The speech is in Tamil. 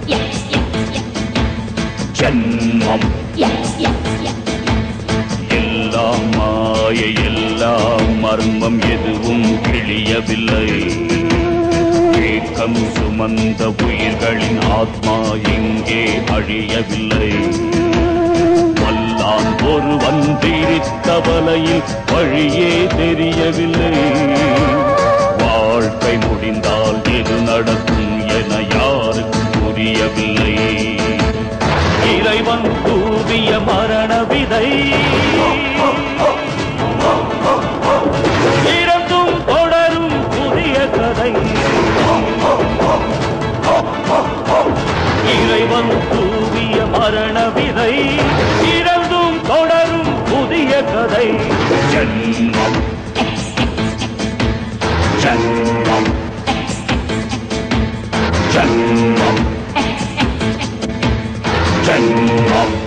Yes, yes, yes. ஜன்மம் Yes, yes, yes. எல்லாம் மாய எல்லாம் மர்மம் எதுவும் கிழியவில்லை ஏக்கம் சுமந்த உயிர்களின் ஆத்மா எங்கே அழியவில்லை வல்லான் ஒருவன் பிரித்த வலையில் வழியே தெரியவில்லை வாழ்க்கை முடிந்தால் எது நடக்கும் என யாருக்கும் புரியவில்லை இறைவன் தூவிய மரண விதை இறந்தும் தொடரும் புதிய கதை இறைவன் தூவிய மரண விதை இறந்தும் தொடரும் புதிய கதை ஜன்மம் ஜன்மம் ஜன்மம் ஜன்மம்